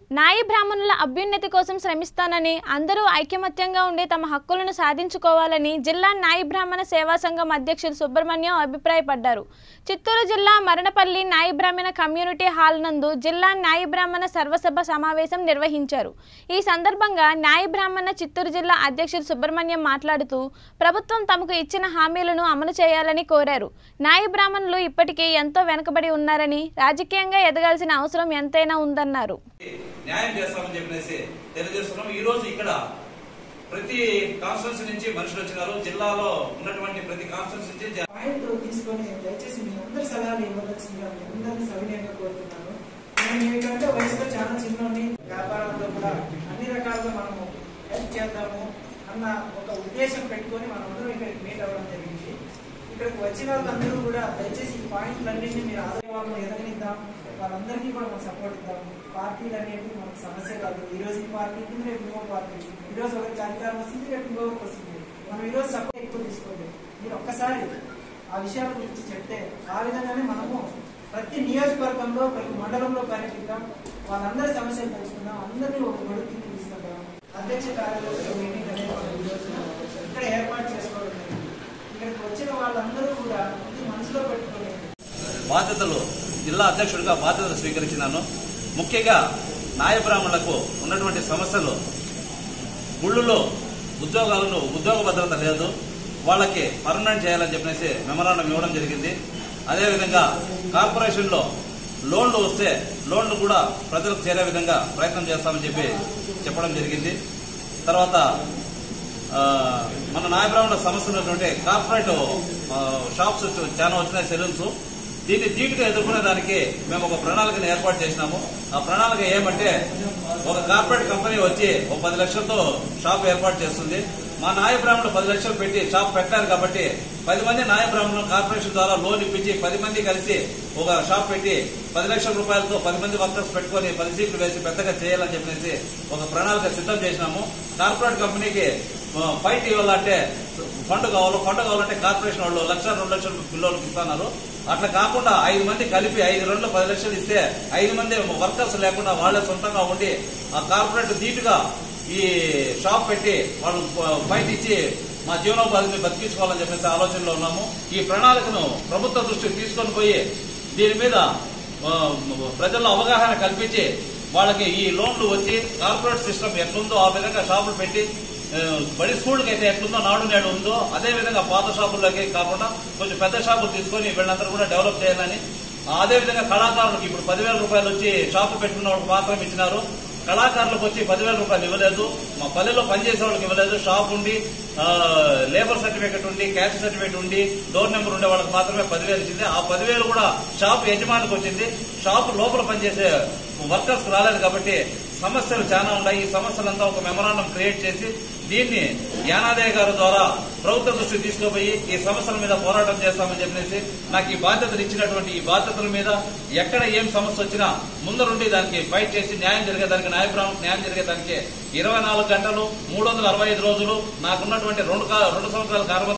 నాయి బ్రాహ్మణుల అభ్యున్నతి కోసం శ్రమిస్తానని అందరూ ఐకమత్యంగా ఉండి తమ హక్కులను సాధించుకోవాలని జిల్లా నాయి బ్రాహ్మణ సేవా సంఘం అధ్యక్షులు సుబ్రహ్మణ్యం అభిప్రాయపడ్డారు చిత్తూరు జిల్లా మరణపల్లి నాయి బ్రాహ్మణ కమ్యూనిటీ హాల్ నందు జిల్లా నాయి బ్రాహ్మణ సర్వసభ సమావేశం నిర్వహించారు ఈ సందర్భంగా నాయి బ్రాహ్మణ చిత్తూరు జిల్లా అధ్యక్షులు సుబ్రహ్మణ్యం మాట్లాడుతూ ప్రభుత్వం తమకు ఇచ్చిన హామీలను అమలు చేయాలని కోరారు నాయి బ్రాహ్మణులు ఇప్పటికీ ఎంతో వెనుకబడి ఉన్నారని రాజకీయంగా ఎదగాల్సిన అవసరం ఎంతైనా ఉందన్నారు న్యాయం చేస్తామని చెప్పేసి తెలియజేస్తున్నాం ఈ రోజు ఇక్కడ ప్రతి కాన్స్టిట్యూన్సీ నుంచి మనుషులు వచ్చినారు జిల్లాలో ఉన్నటువంటి ప్రతి కాన్స్టిట్యూన్సీ నుంచి జ- పాయింట్ తీసుకొని దయచేసి మీ అందరి సలహాలు ఇవ్వవలసిందిగా మీ అందరినీ సవినయంగా కోరుతున్నాను నేను మీకంటే వయసులో చాలా చిన్నోని వ్యాపారంలో కూడా అన్ని రకాలుగా మనము హెల్ప్ చేద్దాము అన్న ఒక ఉద్దేశం పెట్టుకొని మనం అందరం ఇక్కడికి మీట్ అవ్వడం జరిగింది ఇక్కడికి వచ్చిన వాళ్ళందరూ కూడా దయచేసి ఈ పాయింట్లన్నింటినీ మీరు ఆదాయ వాళ్ళని ఎదగనిద్దాం వాళ్ళందరికీ కూడా మనం సపోర్ట్ ఇద్దాం పార్టీలు అనేవి మనకు సమస్య కాదు ఈ రోజు ఈ పార్టీ ఉంటుంది రేపు ఇంకో పార్టీ ఈ రోజు ఒకరికి అధికారం వస్తుంది రేపు ఇంకొకరికి వస్తుంది మనం ఈ రోజు సపోర్ట్ ఎక్కువ తీసుకోండి మీరు ఒక్కసారి ఆ విషయాల గురించి చెప్తే ఆ విధంగానే మనము ప్రతి నియోజకవర్గంలో ప్రతి మండలంలో పర్యటిద్దాం వాళ్ళందరి సమస్యలు తెలుసుకుందాం అందరినీ ఒక గొడుగు కింద తీసుకుందాం అధ్యక్ష కార్యదర్శుల మీటింగ్ అనేది మనం ఈ రోజు ఇక్కడ ఏర్పాటు చేసుకోవడం జరిగింది. ఇక్కడికి వచ్చిన వాళ్ళందరూ కూడా ఇది మనసులో పెట్టుకోలేదు బాధ్యతలు జిల్లా అధ్యక్షుడిగా బాధ్యతలు స్వీకరించినాను ముఖ్యంగా నాయ బ్రాహ్మణులకు ఉన్నటువంటి సమస్యలు గుళ్ళులో ఉద్యోగాలను ఉద్యోగ భద్రత లేదు వాళ్ళకి పర్మనెంట్ చేయాలని చెప్పేసి మెమరాండం ఇవ్వడం జరిగింది అదేవిధంగా కార్పొరేషన్లో లోన్లు వస్తే లోన్లు కూడా ప్రజలకు చేరే విధంగా ప్రయత్నం చేస్తామని చెప్పి చెప్పడం జరిగింది తర్వాత ఆ, మన నాయబ్రాహ్మణ సమస్య ఉన్నటువంటి కార్పొరేట్ ఆ, షాప్స్ వచ్చి- చాలా వచ్చినాయి సెలూన్స్ దీన్ని ధీటుగా ఎదుర్కొనే దానికి మేము ఒక ప్రణాళికను ఏర్పాటు చేసినాము ఆ ప్రణాళిక ఏమంటే ఒక కార్పొరేట్ కంపెనీ వచ్చి ఒక పది లక్షలతో షాప్ ఏర్పాటు చేస్తుంది మా నాయ బ్రాహ్మణులు పది లక్షలు పెట్టి షాప్ పెట్టారు కాబట్టి పది మంది నాయ బ్రాహ్మణులు కార్పొరేషన్ ద్వారా లోన్ ఇప్పించి పది మంది కలిసి ఒక షాప్ పెట్టి పది లక్షల రూపాయలతో పది మంది వర్కర్స్ పెట్టుకొని పది సీట్లు వేసి పెద్దగా చేయాలని చెప్పేసి ఒక ప్రణాళిక సిద్ధం చేసినాము కార్పొరేట్ కంపెనీకి ఆ, ఫైట్ ఇవ్వాలంటే ఫండ్ కావాలి ఫండ్ కావాలంటే కార్పొరేషన్ వాళ్ళు లక్ష రెండు లక్షలు పిల్లలకి ఇస్తున్నారు అట్లా కాకుండా ఐదు మంది కలిపి ఐదు రెండు పది లక్షలు ఇస్తే ఐదు మంది వర్కర్స్ లేకుండా వాళ్ళే సొంతంగా ఉండి ఆ కార్పొరేట్ ధీటుగా ఈ షాప్ పెట్టి వాళ్ళు ఫైట్ ఇచ్చి మా జీవనోపాధిని బతికించుకోవాలని చెప్పేసి ఆలోచనలో ఉన్నాము ఈ ప్రణాళికను ప్రభుత్వ దృష్టికి తీసుకొని పోయి దీని మీద ఆ, ప్రజల్లో అవగాహన కల్పించి వాళ్ళకి ఈ లోన్లు వచ్చి కార్పొరేట్ సిస్టమ్ ఎట్లుందో ఆ విధంగా షాపులు పెట్టి ఆ, బడి స్కూల్కి అయితే ఎట్లుందో నాడు నేడు ఉందో అదే విధంగా పాత షాపుల్లోకి కాకుండా కొంచెం పెద్ద షాపులు తీసుకొని వీళ్ళందరూ కూడా డెవలప్ చేయాలని అదే విధంగా కళాకారులకు ఇప్పుడు పదివేల రూపాయలు వచ్చి షాపు పెట్టుకున్న వాళ్ళకి మాత్రం ఇచ్చినారు కళాకారులకు వచ్చి పదివేల రూపాయలు ఇవ్వలేదు మా పల్లెలో పనిచేసే వాళ్ళకి ఇవ్వలేదు షాప్ ఉండి ఆ, లేబర్ సర్టిఫికెట్ ఉండి క్యాష్ సర్టిఫికెట్ ఉండి డోర్ నెంబర్ ఉండే వాళ్ళకి మాత్రమే పదివేలు ఇచ్చింది ఆ పదివేలు కూడా షాప్ యజమానికి వచ్చింది షాప్ లోపల పనిచేసే వర్కర్స్ రాలేదు కాబట్టి సమస్యలు చాలా ఉన్నాయి ఈ సమస్యలంతా ఒక మెమరాండం క్రియేట్ చేసి దీన్ని యానాదయ్య గారి ద్వారా ప్రభుత్వ దృష్టికి తీసుకుపోయి ఈ సమస్యల మీద పోరాటం చేస్తామని చెప్పేసి నాకు ఈ బాధ్యతలు ఇచ్చినటువంటి ఈ బాధ్యతల మీద ఎక్కడ ఏం సమస్య వచ్చినా ముందరుండి దానికి ఫైట్ చేసి న్యాయం జరిగేదానికి న్యాయప్రాం న్యాయం జరిగేదానికి ఇరవై నాలుగు గంటలు మూడు వందల అరవై ఐదు రోజులు నాకున్నటువంటి రెండు కా- రెండు సంవత్సరాల కార్మ